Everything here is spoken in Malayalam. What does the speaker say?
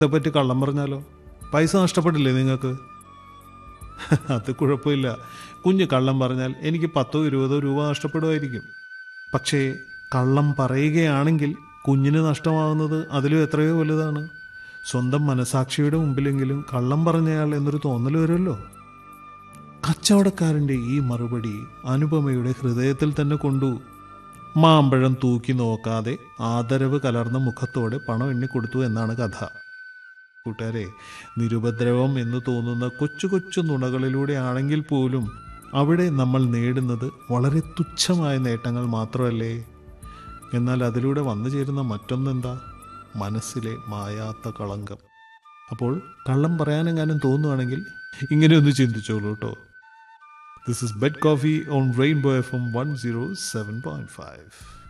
പറ്റി കള്ളം പറഞ്ഞാലോ പൈസ നഷ്ടപ്പെടില്ലേ നിങ്ങൾക്ക് അത് കുഴപ്പമില്ല കുഞ്ഞ് കള്ളം പറഞ്ഞാൽ എനിക്ക് പത്തോ ഇരുപതോ രൂപ നഷ്ടപ്പെടുമായിരിക്കും പക്ഷേ കള്ളം പറയുകയാണെങ്കിൽ കുഞ്ഞിന് നഷ്ടമാകുന്നത് അതിലും എത്രയോ വലുതാണ് സ്വന്തം മനസാക്ഷിയുടെ മുമ്പിലെങ്കിലും കള്ളം പറഞ്ഞയാൾ എന്നൊരു തോന്നൽ വരുമല്ലോ കച്ചവടക്കാരൻ്റെ ഈ മറുപടി അനുപമയുടെ ഹൃദയത്തിൽ തന്നെ കൊണ്ടു മാമ്പഴം തൂക്കി നോക്കാതെ ആദരവ് കലർന്ന മുഖത്തോടെ പണം എണ്ണിക്കൊടുത്തു എന്നാണ് കഥ കൂട്ടുകാരെ നിരുപദ്രവം എന്ന് തോന്നുന്ന കൊച്ചു കൊച്ചു നുണകളിലൂടെ ആണെങ്കിൽ പോലും അവിടെ നമ്മൾ നേടുന്നത് വളരെ തുച്ഛമായ നേട്ടങ്ങൾ മാത്രമല്ലേ എന്നാൽ അതിലൂടെ വന്നു ചേരുന്ന മറ്റൊന്നെന്താ മനസ്സിലെ മായാത്ത കളങ്കം അപ്പോൾ കള്ളം പറയാനെങ്ങാനും തോന്നുവാണെങ്കിൽ ഇങ്ങനെയൊന്ന് ചിന്തിച്ചോളൂ കേട്ടോ this is bed coffee on rainbow F M one zero seven point five